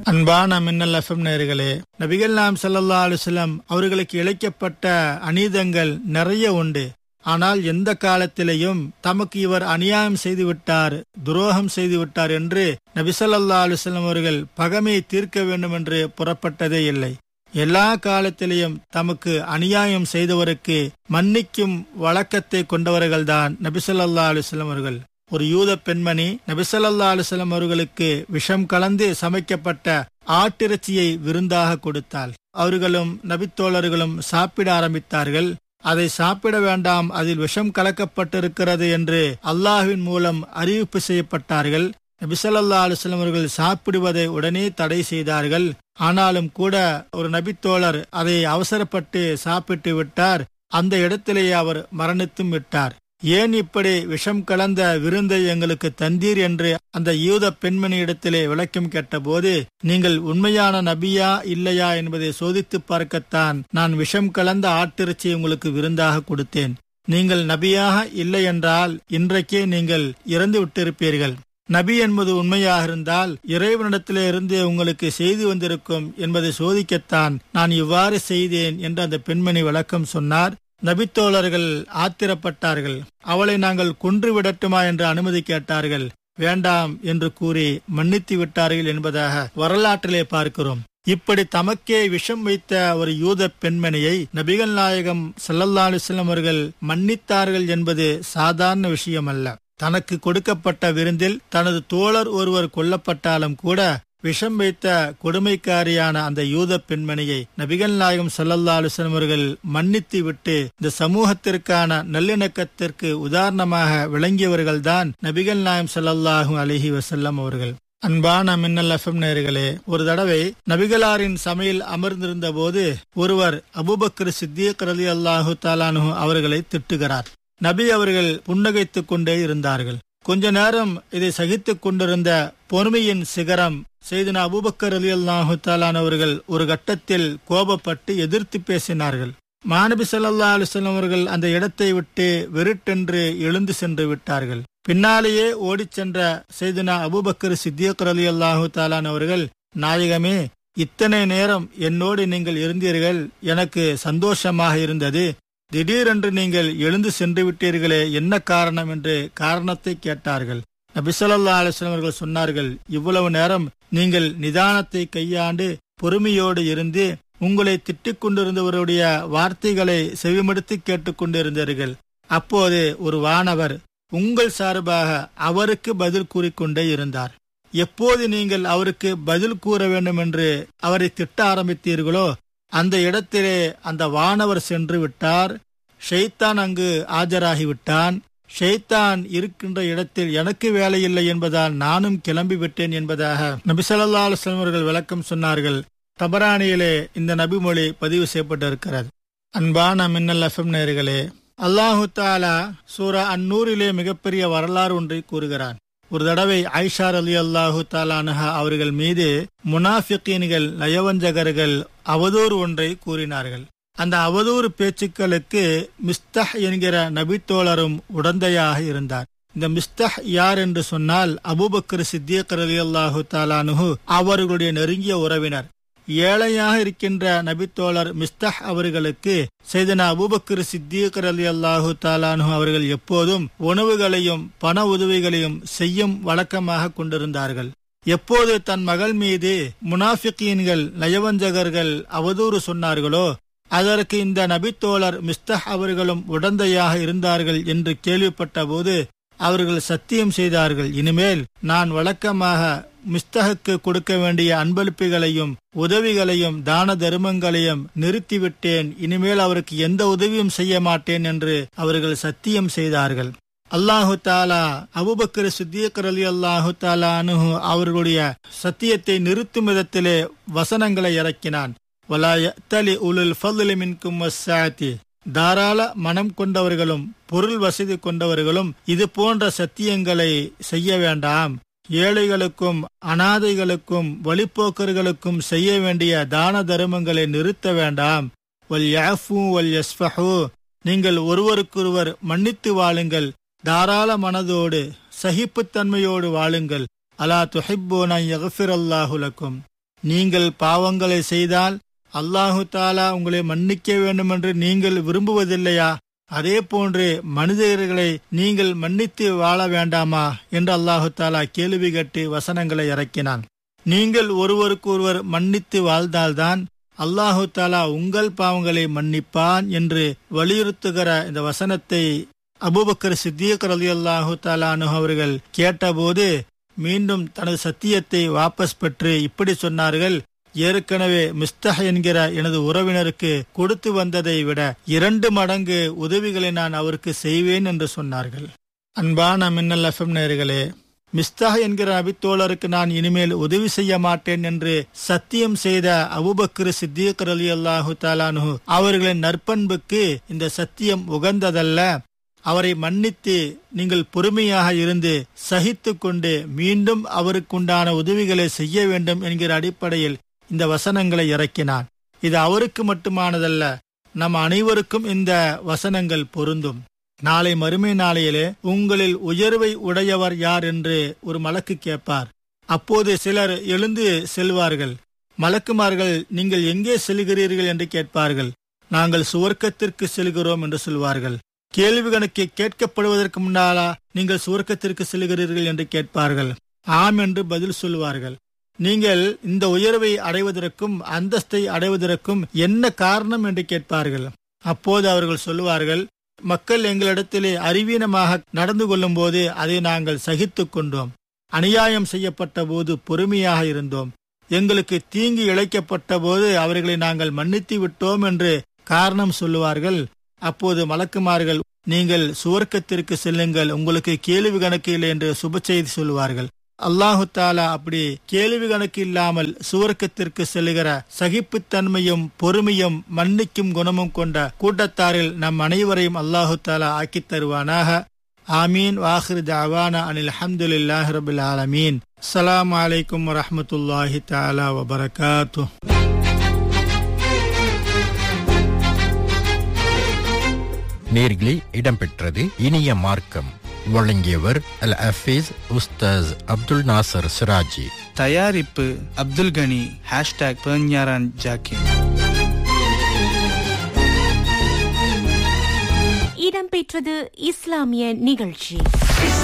அன்பான மின்னல் எஃப்எம் நேர்களே நபிகள் நாம் சல்லா அலுவலம் அவர்களுக்கு இழைக்கப்பட்ட அநீதங்கள் நிறைய உண்டு ஆனால் எந்த காலத்திலேயும் தமக்கு இவர் அநியாயம் செய்து விட்டார் துரோகம் செய்து விட்டார் என்று நபிசல்லா அலுவலம் அவர்கள் பகமையை தீர்க்க வேண்டும் என்று புறப்பட்டதே இல்லை எல்லா காலத்திலேயும் தமக்கு அநியாயம் செய்தவருக்கு மன்னிக்கும் வழக்கத்தை கொண்டவர்கள்தான் நபிசல்லா அலுவலம் அவர்கள் ஒரு யூத பெண்மணி நபிசல்லா அலுவலம் அவர்களுக்கு விஷம் கலந்து சமைக்கப்பட்ட ஆட்டிறைச்சியை விருந்தாக கொடுத்தாள் அவர்களும் நபித்தோழர்களும் சாப்பிட ஆரம்பித்தார்கள் அதை சாப்பிட வேண்டாம் அதில் விஷம் கலக்கப்பட்டிருக்கிறது என்று அல்லாஹ்வின் மூலம் அறிவிப்பு செய்யப்பட்டார்கள் நபிசல்லா அலுவலம் அவர்கள் சாப்பிடுவதை உடனே தடை செய்தார்கள் ஆனாலும் கூட ஒரு நபித்தோழர் அதை அவசரப்பட்டு சாப்பிட்டு விட்டார் அந்த இடத்திலேயே அவர் மரணித்தும் விட்டார் ஏன் இப்படி விஷம் கலந்த விருந்தை எங்களுக்கு தந்தீர் என்று அந்த யூத பெண்மணியிடத்திலே விளக்கம் கேட்டபோது நீங்கள் உண்மையான நபியா இல்லையா என்பதை சோதித்து பார்க்கத்தான் நான் விஷம் கலந்த ஆட்டிறைச்சி உங்களுக்கு விருந்தாக கொடுத்தேன் நீங்கள் நபியாக இல்லை என்றால் இன்றைக்கே நீங்கள் இறந்து விட்டிருப்பீர்கள் நபி என்பது உண்மையாக இருந்தால் இறைவனிடத்திலே இருந்து உங்களுக்கு செய்தி வந்திருக்கும் என்பதை சோதிக்கத்தான் நான் இவ்வாறு செய்தேன் என்று அந்த பெண்மணி விளக்கம் சொன்னார் நபித்தோழர்கள் ஆத்திரப்பட்டார்கள் அவளை நாங்கள் கொன்று விடட்டுமா என்று அனுமதி கேட்டார்கள் வேண்டாம் என்று கூறி மன்னித்து விட்டார்கள் என்பதாக வரலாற்றிலே பார்க்கிறோம் இப்படி தமக்கே விஷம் வைத்த ஒரு யூத பெண்மணியை நபிகள் நாயகம் சல்லல்லா அலிஸ்லாம் அவர்கள் மன்னித்தார்கள் என்பது சாதாரண விஷயம் அல்ல தனக்கு கொடுக்கப்பட்ட விருந்தில் தனது தோழர் ஒருவர் கொல்லப்பட்டாலும் கூட விஷம் வைத்த கொடுமைக்காரியான அந்த யூத பெண்மணியை நபிகள் நாயகம் சல்லல்லா அலுவலம் அவர்கள் மன்னித்து விட்டு இந்த சமூகத்திற்கான நல்லிணக்கத்திற்கு உதாரணமாக விளங்கியவர்கள்தான் நபிகள் நாயம் சல்லல்லாஹூ அலிஹி வசல்லம் அவர்கள் அன்பான மின்னல் எஃப்எம் நேர்களே ஒரு தடவை நபிகளாரின் சமையல் அமர்ந்திருந்த போது ஒருவர் அபுபக்கர் சித்திக் ரலி அல்லாஹு தாலானு அவர்களை திட்டுகிறார் நபி அவர்கள் புன்னகைத்துக் கொண்டே இருந்தார்கள் கொஞ்ச நேரம் இதை சகித்துக் கொண்டிருந்த பொறுமையின் சிகரம் செய்தின அபுபக்கர் அலி அல்லாஹு அவர்கள் ஒரு கட்டத்தில் கோபப்பட்டு எதிர்த்து பேசினார்கள் மாநபி சல்லா அலுவலம் அவர்கள் அந்த இடத்தை விட்டு வெறுட்டென்று எழுந்து சென்று விட்டார்கள் பின்னாலேயே ஓடிச் சென்ற செய்தினா அபுபக்கர் சித்தியக் அலி அல்லாஹு தாலான் அவர்கள் நாயகமே இத்தனை நேரம் என்னோடு நீங்கள் இருந்தீர்கள் எனக்கு சந்தோஷமாக இருந்தது திடீரென்று நீங்கள் எழுந்து சென்று விட்டீர்களே என்ன காரணம் என்று காரணத்தை கேட்டார்கள் நபிசல்லா அலுவலம் அவர்கள் சொன்னார்கள் இவ்வளவு நேரம் நீங்கள் நிதானத்தை கையாண்டு பொறுமையோடு இருந்து உங்களை திட்டிக் கொண்டிருந்தவருடைய வார்த்தைகளை செவிமடுத்து கேட்டுக்கொண்டிருந்தீர்கள் அப்போது ஒரு வானவர் உங்கள் சார்பாக அவருக்கு பதில் கூறிக்கொண்டே இருந்தார் எப்போது நீங்கள் அவருக்கு பதில் கூற வேண்டும் என்று அவரை திட்ட ஆரம்பித்தீர்களோ அந்த இடத்திலே அந்த வானவர் சென்று விட்டார் ஷெய்தான் அங்கு ஆஜராகிவிட்டான் ஷெய்தான் இருக்கின்ற இடத்தில் எனக்கு வேலையில்லை என்பதால் நானும் கிளம்பி விட்டேன் என்பதாக நபிசல்லா அலுவலம் அவர்கள் விளக்கம் சொன்னார்கள் தபரானியிலே இந்த நபிமொழி பதிவு செய்யப்பட்டிருக்கிறது அன்பான மின்னல் எஃப்எம் நேர்களே அல்லாஹு தாலா சூரா அந்நூறிலே மிகப்பெரிய வரலாறு ஒன்றை கூறுகிறான் ஒரு தடவை ஐஷார் அலி அல்லாஹு தாலானஹா அவர்கள் மீது முனாஃபிகீன்கள் நயவஞ்சகர்கள் அவதூறு ஒன்றை கூறினார்கள் அந்த அவதூறு பேச்சுக்களுக்கு மிஸ்தஹ் என்கிற நபித்தோழரும் உடந்தையாக இருந்தார் இந்த மிஸ்தஹ் யார் என்று சொன்னால் அபுபக்கர் சித்தியக் அலி அல்லாஹு தாலானுஹு அவர்களுடைய நெருங்கிய உறவினர் ஏழையாக இருக்கின்ற நபித்தோழர் மிஸ்தஹ் அவர்களுக்கு செய்தன அபுபக்கர் சித்தியக்கர் அலி அல்லாஹு தாலானு அவர்கள் எப்போதும் உணவுகளையும் பண உதவிகளையும் செய்யும் வழக்கமாக கொண்டிருந்தார்கள் எப்போது தன் மகள் மீது முனாஃபிகீன்கள் நயவஞ்சகர்கள் அவதூறு சொன்னார்களோ அதற்கு இந்த நபித்தோழர் மிஸ்தஹ் அவர்களும் உடந்தையாக இருந்தார்கள் என்று கேள்விப்பட்ட போது அவர்கள் சத்தியம் செய்தார்கள் இனிமேல் நான் வழக்கமாக மிஸ்தகுக்கு கொடுக்க வேண்டிய அன்பளிப்புகளையும் உதவிகளையும் தான தர்மங்களையும் நிறுத்திவிட்டேன் இனிமேல் அவருக்கு எந்த உதவியும் செய்ய மாட்டேன் என்று அவர்கள் சத்தியம் செய்தார்கள் அல்லாஹு தாலா அபுபக்கர் சித்தியக்கர் அலி அல்லாஹு தாலா அனுஹு அவர்களுடைய சத்தியத்தை நிறுத்தும் விதத்திலே வசனங்களை இறக்கினான் வலாயத்தலி உலுல் ஃபதுலி மின்கும் வஸ்ஸாத்தி தாராள மனம் கொண்டவர்களும் பொருள் வசதி கொண்டவர்களும் இது போன்ற சத்தியங்களை செய்ய வேண்டாம் ஏழைகளுக்கும் அனாதைகளுக்கும் வழிப்போக்கர்களுக்கும் செய்ய வேண்டிய தான தர்மங்களை நிறுத்த வேண்டாம் வல் யாஃபு வல் யஸ்ஃபஹு நீங்கள் ஒருவருக்கொருவர் மன்னித்து வாழுங்கள் தாராள மனதோடு சகிப்புத்தன்மையோடு வாழுங்கள் அலா துஹிப்போன யகஃபிர் அல்லாஹுலக்கும் நீங்கள் பாவங்களை செய்தால் அல்லாஹு தாலா உங்களை மன்னிக்க வேண்டும் என்று நீங்கள் விரும்புவதில்லையா அதே போன்று மனிதர்களை நீங்கள் மன்னித்து வாழ வேண்டாமா என்று அல்லாஹு தாலா கேள்வி கேட்டு வசனங்களை இறக்கினான் நீங்கள் ஒருவருக்கு ஒருவர் மன்னித்து வாழ்ந்தால்தான் அல்லாஹு தாலா உங்கள் பாவங்களை மன்னிப்பான் என்று வலியுறுத்துகிற இந்த வசனத்தை அபுபக்கர் சித்தியக் ரலி அல்லாஹு தாலானு அவர்கள் கேட்டபோது மீண்டும் தனது சத்தியத்தை வாபஸ் பெற்று இப்படி சொன்னார்கள் ஏற்கனவே மிஸ்தஹ் என்கிற எனது உறவினருக்கு கொடுத்து வந்ததை விட இரண்டு மடங்கு உதவிகளை நான் அவருக்கு செய்வேன் என்று சொன்னார்கள் அன்பான மின்னல் எஃப்எம் நேர்களே மிஸ்தஹ் என்கிற அபித்தோழருக்கு நான் இனிமேல் உதவி செய்ய மாட்டேன் என்று சத்தியம் செய்த அபுபக்கர் சித்தியக் அலி அல்லாஹு தாலானு அவர்களின் நற்பண்புக்கு இந்த சத்தியம் உகந்ததல்ல அவரை மன்னித்து நீங்கள் பொறுமையாக இருந்து சகித்து கொண்டு மீண்டும் அவருக்குண்டான உதவிகளை செய்ய வேண்டும் என்கிற அடிப்படையில் இந்த வசனங்களை இறக்கினான் இது அவருக்கு மட்டுமானதல்ல நம் அனைவருக்கும் இந்த வசனங்கள் பொருந்தும் நாளை மறுமை நாளையிலே உங்களில் உயர்வை உடையவர் யார் என்று ஒரு மலக்கு கேட்பார் அப்போது சிலர் எழுந்து செல்வார்கள் மலக்குமார்கள் நீங்கள் எங்கே செல்கிறீர்கள் என்று கேட்பார்கள் நாங்கள் சுவர்க்கத்திற்கு செல்கிறோம் என்று சொல்வார்கள் கேள்வி கணக்கு கேட்கப்படுவதற்கு முன்னாலா நீங்கள் சுவர்க்கத்திற்கு செல்கிறீர்கள் என்று கேட்பார்கள் ஆம் என்று பதில் சொல்வார்கள் நீங்கள் இந்த உயர்வை அடைவதற்கும் அந்தஸ்தை அடைவதற்கும் என்ன காரணம் என்று கேட்பார்கள் அப்போது அவர்கள் சொல்லுவார்கள் மக்கள் எங்களிடத்திலே அறிவீனமாக நடந்து கொள்ளும் போது அதை நாங்கள் சகித்து கொண்டோம் அநியாயம் செய்யப்பட்ட போது பொறுமையாக இருந்தோம் எங்களுக்கு தீங்கு இழைக்கப்பட்ட போது அவர்களை நாங்கள் மன்னித்து விட்டோம் என்று காரணம் சொல்லுவார்கள் அப்போது மலக்குமார்கள் நீங்கள் சுவர்க்கத்திற்கு செல்லுங்கள் உங்களுக்கு கேள்வி கணக்கு இல்லை என்று சுப செய்தி சொல்லுவார்கள் அல்லாஹு தாலா அப்படி கேள்வி கணக்கு இல்லாமல் சுவர்க்கத்திற்கு செல்லுகிற சகிப்புத்தன்மையும் பொறுமையும் மன்னிக்கும் குணமும் கொண்ட கூட்டத்தாரில் நம் அனைவரையும் அல்லாஹு தாலா ஆக்கித் தருவானாக ஆமீன் வாஹிர் தாவானா அனில் அஹமதுல்லாஹி ரபுல் ஆலமீன் அஸ்ஸலாமு அலைக்கும் வரஹமத்துல்லாஹி தாலா வபரகாத்து நேர்களே இடம்பெற்றது இனிய மார்க்கம் வழங்கியவர் அல் அஃபீஸ் உஸ்தாஸ் அப்துல் நாசர் சிராஜி தயாரிப்பு அப்துல் கனி ஹேஷ்டாக் பெர்ஞாரான் ஜாக்கின் இடம்பெற்றது இஸ்லாமிய நிகழ்ச்சி